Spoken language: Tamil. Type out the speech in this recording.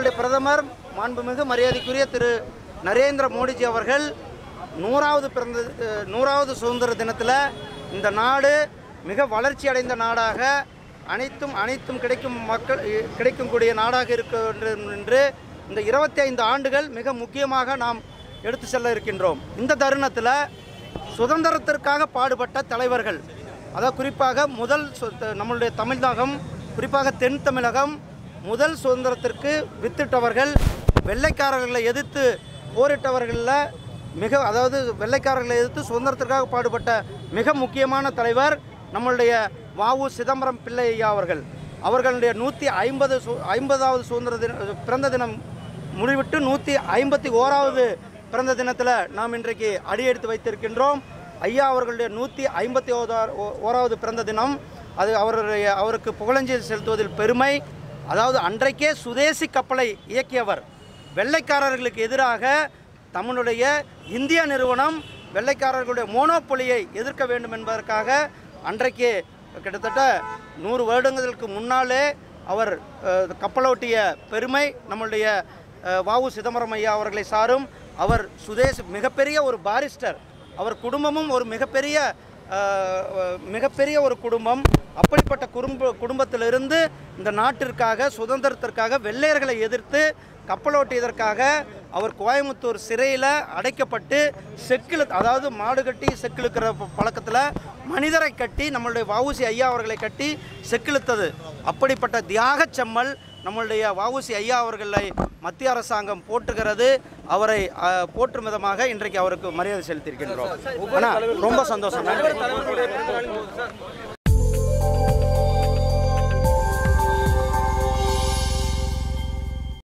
நம்மளுடைய பிரதமர் மாண்புமிகு மரியாதைக்குரிய திரு நரேந்திர மோடிஜி அவர்கள் நூறாவது பிறந்த அஹ், நூறாவது சுதந்திர தினத்தில் இந்த நாடு மிக வளர்ச்சி அடைந்த நாடாக அனைத்தும் அனைத்தும் கிடைக்கும் மக்கள் இ- கிடைக்கக்கூடிய நாடாக இருக்க வேண்டும் என்று இந்த இருபத்தி ஐந்து ஆண்டுகள் மிக முக்கியமாக நாம் எடுத்து செல்ல இருக்கின்றோம் இந்த தருணத்தில் சுதந்திரத்திற்காக பாடுபட்ட தலைவர்கள் அதாவது குறிப்பாக முதல் சு- த- நம்மளுடைய தமிழகம் குறிப்பாக தென் தமிழகம் முதல் சுதந்திரத்திற்கு வித்திட்டவர்கள் வெள்ளைக்காரர்களை எதிர்த்து போரிட்டவர்களில் மிக அதாவது வெள்ளைக்காரர்களை எதிர்த்து சுதந்திரத்திற்காக பாடுபட்ட மிக முக்கியமான தலைவர் நம்மளுடைய வாவு சிதம்பரம் பிள்ளை ஐயா அவர்கள் அவர்களுடைய நூற்றி ஐம்பது சு ஐம்பதாவது சுதந்திர தின பிறந்த தினம் முடிவிட்டு நூற்றி ஐம்பத்தி ஓராவது பிறந்த தினத்தில் நாம் இன்றைக்கு அடியெடுத்து வைத்திருக்கின்றோம் ஐயா அவர்களுடைய நூற்றி ஐம்பத்தி ஓராவது பிறந்த தினம் அது அவருடைய அவருக்கு புகழஞ்சலி செலுத்துவதில் பெருமை அதாவது அன்றைக்கே சுதேசி கப்பலை இயக்கியவர் வெள்ளைக்காரர்களுக்கு எதிராக தமிழுடைய இந்திய நிறுவனம் வெள்ளைக்காரர்களுடைய மோனோபொலியை எதிர்க்க வேண்டும் என்பதற்காக அன்றைக்கு கிட்டத்தட்ட நூறு வருடங்களுக்கு முன்னாலே அவர் அஹ், கப்பலோட்டிய பெருமை நம்மளுடைய அஹ், வாவு சிதம்பரம் ஐயா அவர்களை சாரும் அவர் சுதேஷ் மிகப்பெரிய ஒரு பாரிஸ்டர் அவர் குடும்பமும் ஒரு மிகப்பெரிய அஹ், அஹ், மிகப்பெரிய ஒரு குடும்பம் அப்படிப்பட்ட குடும்ப குடும்பத்திலிருந்து இந்த நாட்டிற்காக சுதந்திரத்திற்காக வெள்ளையர்களை எதிர்த்து கப்பலோட்டியதற்காக அவர் கோயம்புத்தூர் சிறையில் அடைக்கப்பட்டு செக்கில் அதாவது மாடு கட்டி செக்கிழுக்கிற பழக்கத்தில் மனிதரை கட்டி நம்மளுடைய வவுசி ஐயா அவர்களை கட்டி செக்கிழுத்தது அப்படிப்பட்ட தியாகச் செம்மல் நம்மளுடைய வவுசி ஐயா அவர்களை மத்திய அரசாங்கம் போற்றுகிறது அவரை அஹ், போற்றும் விதமாக இன்றைக்கு அவருக்கு மரியாதை செலுத்தியிருக்கின்றோம் ஆனால் ரொம்ப சந்தோஷம் நன்றி